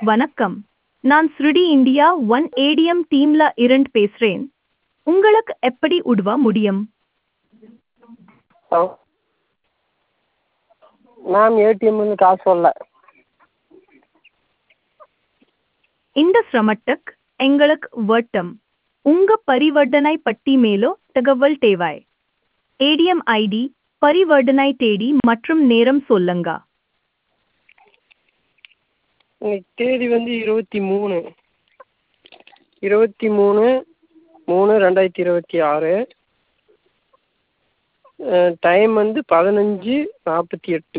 வணக்கம் நான் ஸ்ருடி இந்தியா ஒன் ஏடிஎம் டீம்ல இருந்து பேசுறேன் உங்களுக்கு எப்படி உதவ முடியும் ஹலோ மேம் ஏடிஎம்லேருந்து காசு வரல இந்த சிரமத்துக்கு எங்களுக்கு வட்டம் உங்க பரிவர்த்தனை பட்டி மேலோ தகவல் தேவை ஏடிஎம் ஐடி பரிவர்த்தனை தேதி மற்றும் நேரம் சொல்லுங்க இன்னைக்கு தேதி வந்து இருபத்தி மூணு இருபத்தி மூணு மூணு ரெண்டாயிரத்தி இருபத்தி ஆறு டைம் வந்து பதினஞ்சு நாற்பத்தி எட்டு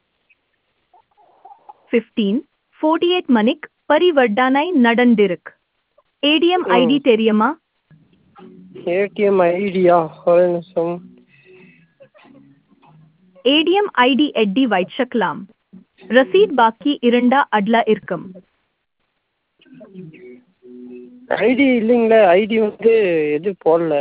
ஃபிஃப்டீன் ஃபோர்ட்டி எயிட் மணிக்கு பரிவர்த்தனை நடந்திருக்கு ஏடிஎம் ம். ஐடி தெரியுமா ஏடிஎம் ஐடியா ஒரு நிமிஷம் ஏடிஎம் ஐடி எட்டி வைச்சுக்கலாம் ரசீட் பாக்கி இரண்டா அட்ல இருக்கும் ஐடி இல்லைங்களே ஐடி வந்து எது போடல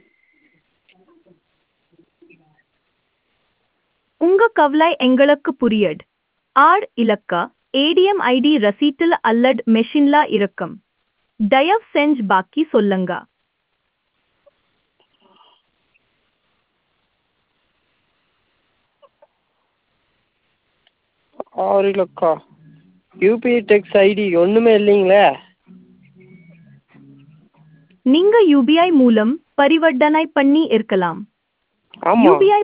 உங்க கவலை எங்களுக்கு புரியட் ஆர் இலக்கா ஏடிஎம் ஐடி ரசீட்டில் அல்லது மெஷின்ல இருக்கும் தயவு செஞ்சு பாக்கி சொல்லுங்க ஆறு இலக்கா யூபிஐ டெக்ஸ் ஐடி ஒன்றுமே இல்லைங்களே நீங்க யூபிஐ மூலம் பரிவர்த்தனை பண்ணி இருக்கலாம் ஆமாம் யூபிஐ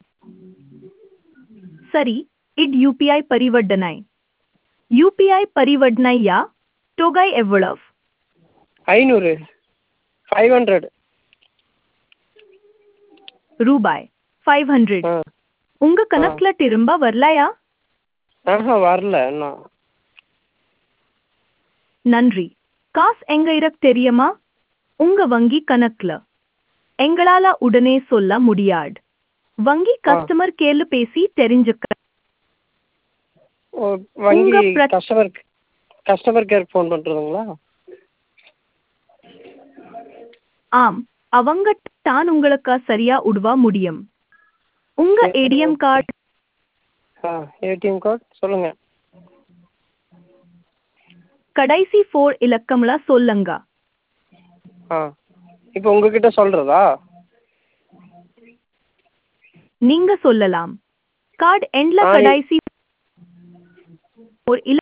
சரி இட் யூபிஐ பரிவர்த்தனை யூபிஐ பரிவர்த்தனையா தொகை எவ்வளவு ஐநூறு ஃபைவ் ஹண்ட்ரட் ரூபாய் ஃபைவ் ஹண்ட்ரட் ஆ உங்க கணக்குல திரும்ப வரலையா ஆஹா வரல இன்னும் நன்றி காசு எங்க இருக்கு தெரியுமா உங்க வங்கி கணக்குல எங்களால உடனே சொல்ல முடியாது வங்கி கஸ்டமர் கேர்ல பேசி தெரிஞ்சுக்க ஓ வங்கி உங்க பிரச்- கஸ்டமர் கஸ்டமர் கேர் ஃபோன் பண்ணுறதுங்களா ஆம் அவங்க தான் உங்களுக்கு சரியா உதவ முடியும் உங்க சரி, ஏடிஎம் கார்டு ஆ ஏடிஎம் கார்டு சொல்லுங்கள் கடைசி ஃபோர் இலக்கம்ல சொல்லுங்க ஆ இப்போ உங்ககிட்ட சொல்கிறதா நீங்க சொல்லலாம் கார்டு எண்ட்ல ஆ, கடைசி ஒரு இல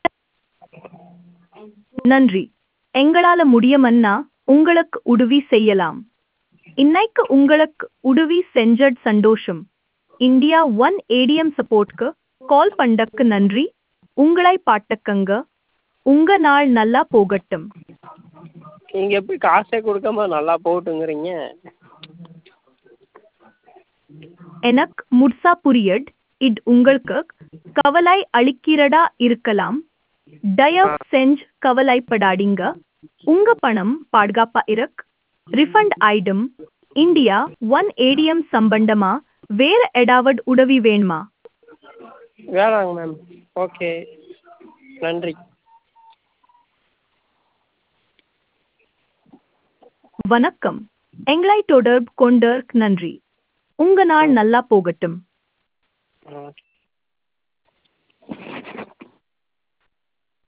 நன்றி எங்களால முடியுமன்னா உங்களுக்கு உதவி செய்யலாம் இன்னைக்கு உங்களுக்கு உதவி செஞ்சட் சந்தோஷம் இந்தியா ஒன் ஏடிஎம் சப்போர்ட்க்கு கால் பண்ணக்கு நன்றி உங்களை பாட்டக்கங்க உங்க நாள் நல்லா போகட்டும் நீங்கள் எப்படி காசே கொடுக்காம நல்லா போட்டுங்கிறீங்க எனக்கு முட்சா புரியட் இட் உங்களுக்கு கவலை அளிக்கிறதா இருக்கலாம் தயவு செஞ்சு கவலைப்படாதீங்க உங்க பணம் பாதுகாப்பா இருக்கு refund item India one ATM சம்பந்தமா வேற ஏதாவது உதவி வேணுமா வேணாங்க மேம் ஓகே நன்றி வணக்கம் எங்களை தொடர்பு கொண்டற்கு நன்றி உங்க நாள் நல்லா போகட்டும் ஆ